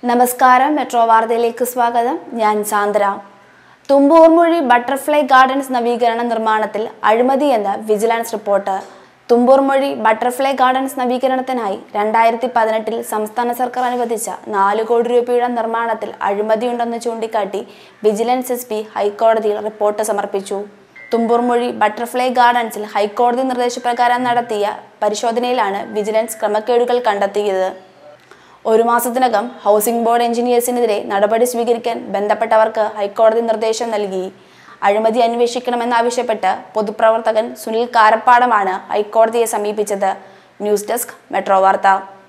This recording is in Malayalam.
നമസ്കാരം മെട്രോ വാർത്തയിലേക്ക് സ്വാഗതം ഞാൻ സാന്ദ്ര തുമ്പൂർമൊഴി ബട്ടർഫ്ലൈ ഗാർഡൻസ് നവീകരണ നിർമ്മാണത്തിൽ അഴിമതിയെന്ന് vigilance report Thumboormuzhi butterfly gardens നവീകരണത്തിനായി രണ്ടായിരത്തി പതിനെട്ടിൽ സംസ്ഥാന സർക്കാർ അനുവദിച്ച നാല് കോടി രൂപയുടെ നിർമ്മാണത്തിൽ അഴിമതിയുണ്ടെന്ന് ചൂണ്ടിക്കാട്ടി വിജിലൻസ് എസ് പി ഹൈക്കോടതിയിൽ റിപ്പോർട്ട് സമർപ്പിച്ചു തുമ്പൂർമൊഴി ബട്ടർഫ്ലൈ ഗാർഡൻസിൽ ഹൈക്കോടതി നിർദ്ദേശപ്രകാരം നടത്തിയ പരിശോധനയിലാണ് വിജിലൻസ് ക്രമക്കേടുകൾ കണ്ടെത്തിയത് ഒരു മാസത്തിനകം ഹൗസിംഗ് ബോർഡ് എഞ്ചിനീയേഴ്സിനെതിരെ നടപടി സ്വീകരിക്കാൻ ബന്ധപ്പെട്ടവർക്ക് ഹൈക്കോടതി നിർദ്ദേശം നൽകി അഴിമതി അന്വേഷിക്കണമെന്നാവശ്യപ്പെട്ട് പൊതുപ്രവർത്തകൻ സുനിൽ കാരപ്പാടമാണ് ഹൈക്കോടതിയെ സമീപിച്ചത് ന്യൂസ് ഡെസ്ക് മെട്രോ വാർത്ത